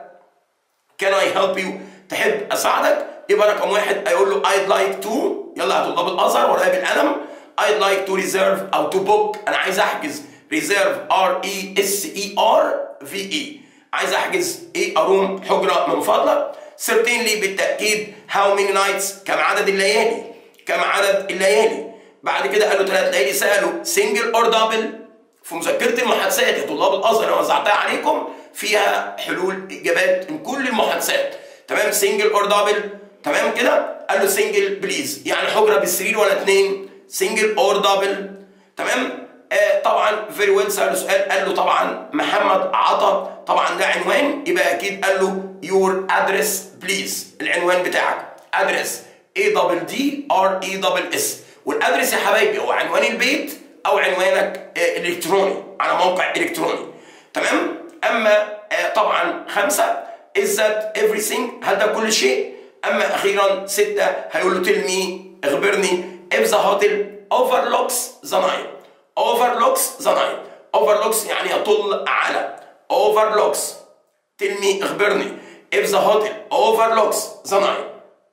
Speaker 1: كان اي هيلب يو تحب اساعدك يبقى رقم واحد هيقول له I'd like to يلا يا طلاب الازهر ورايا بالقلم I'd like to reserve او to book انا عايز احجز reserve R E S E R V E عايز احجز ايه اروم حجره من فضلك certainly بالتاكيد how many nights كم عدد الليالي كم عدد الليالي بعد كده قالوا ثلاث ليالي سالوا سنجل اور دبل في مذكره المحادثات يا طلاب الازهر انا وزعتها عليكم فيها حلول اجابات من كل المحادثات تمام سنجل اور دبل تمام كده قال له سنجل بليز يعني حجره بالسرير ولا اثنين سنجل اور دبل تمام آه طبعا فيري ويل سأله سؤال قال له طبعا محمد عطا طبعا ده عنوان يبقى اكيد قال له يور ادرس بليز العنوان بتاعك ادرس اي دبل دي ار اي دبل اس والادرس يا حبايبي هو عنوان البيت او عنوانك آه الكتروني على موقع الكتروني تمام اما آه طبعا خمسه is that everything هل ده كل شيء اما اخيرا سته هيقول له tell me اخبرني if the hotel overlooks the Nile overlooks the Nile overlooks يعني يطل على overlooks tell me اخبرني if the hotel overlooks the Nile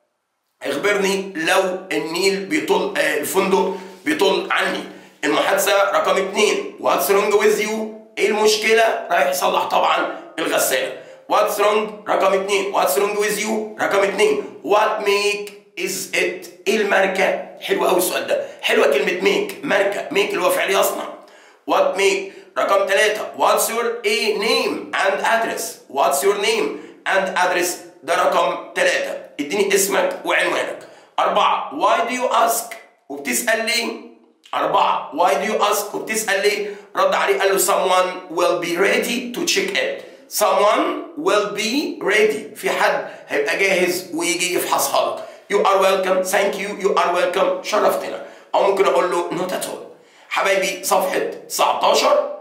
Speaker 1: اخبرني لو النيل بيطل آه الفندق بيطل عني المحادثة رقم اتنين what's wrong with you ايه المشكلة رايح يصلح طبعا الغسالة what's wrong رقم اتنين what's wrong with you رقم اتنين what make is it ايه الماركة حلو قوي السؤال ده حلوة كلمة make ماركة make اللي هو فعل يصنع what make رقم ثلاثة what's your a name and address what's your name and address ده رقم ثلاثة اديني اسمك وعنوانك أربعة why do you ask وبتسأل ليه أربعة why do you ask وبتسأل ليه رد عليه قال له someone will be ready to check in someone will be ready في حد هيبقى جاهز ويجي يفحصها لك you are welcome thank you you are welcome شرفتنا أو ممكن أقول له not at all حبايبي صفحة 19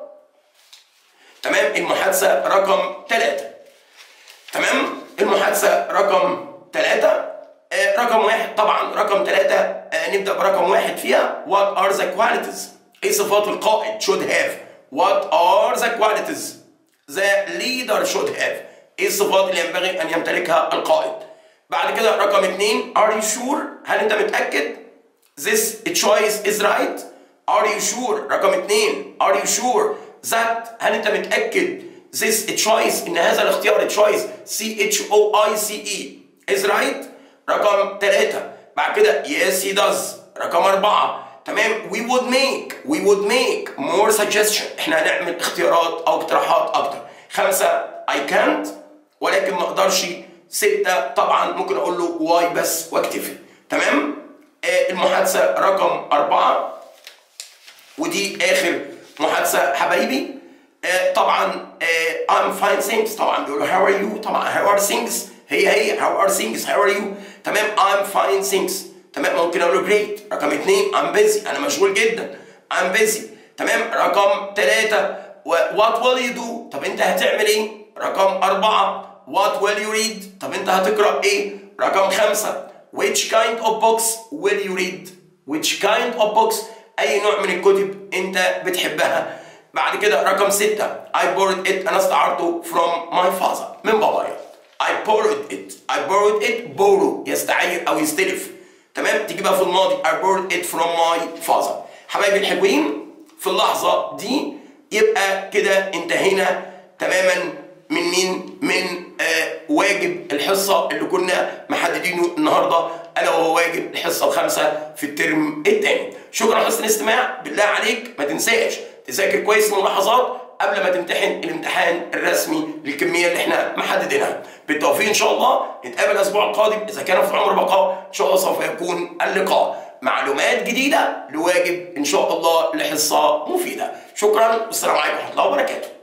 Speaker 1: تمام المحادثة رقم 3 تمام المحادثة رقم 3 آه رقم واحد طبعا رقم ثلاثة آه نبدأ برقم واحد فيها What are the qualities؟ ايه صفات القائد should have What are the qualities the leader should have ايه الصفات اللي ينبغي ان يمتلكها القائد بعد كده رقم اثنين Are you sure؟ هل انت متأكد؟ This choice is right؟ Are you sure؟ رقم اثنين Are you sure that هل انت متأكد this choice ان هذا الاختيار choice C H O I C E is right؟ رقم ثلاثة بعد كده yes he does رقم أربعة تمام we would make we would make more suggestion احنا هنعمل اختيارات أو اقتراحات أكتر خمسة I can't ولكن ما أقدرش ستة طبعا ممكن أقول له why بس واكتفي تمام آه المحادثة رقم أربعة ودي آخر محادثة حبايبي آه طبعا آه I'm fine thanks طبعا بيقولوا how are you طبعا how are things هي هي how are things how are you تمام I'm fine things تمام ممكن اقول له great رقم اثنين I'm busy انا مشغول جدا I'm busy تمام رقم ثلاثة what will you do طب انت هتعمل ايه رقم أربعة what will you read طب انت هتقرأ ايه رقم خمسة which kind of books will you read which kind of books اي نوع من الكتب انت بتحبها بعد كده رقم ستة I borrowed it انا استعرته from my father من بابايا I borrowed it I borrowed it borrow يستعير أو يستلف تمام تجيبها في الماضي I borrowed it from my father حبايبي الحلوين في اللحظة دي يبقى كده انتهينا تماما من مين من آه واجب الحصة اللي كنا محددينه النهاردة ألا وهو واجب الحصة الخامسة في الترم الثاني شكرا حسن الاستماع بالله عليك ما تنساش تذاكر كويس الملاحظات قبل ما تمتحن الامتحان الرسمي للكميه اللي احنا محددينها بالتوفيق ان شاء الله نتقابل الاسبوع القادم اذا كان في عمر بقاء ان شاء الله سوف يكون اللقاء معلومات جديده لواجب ان شاء الله لحصه مفيده شكرا والسلام عليكم ورحمه الله وبركاته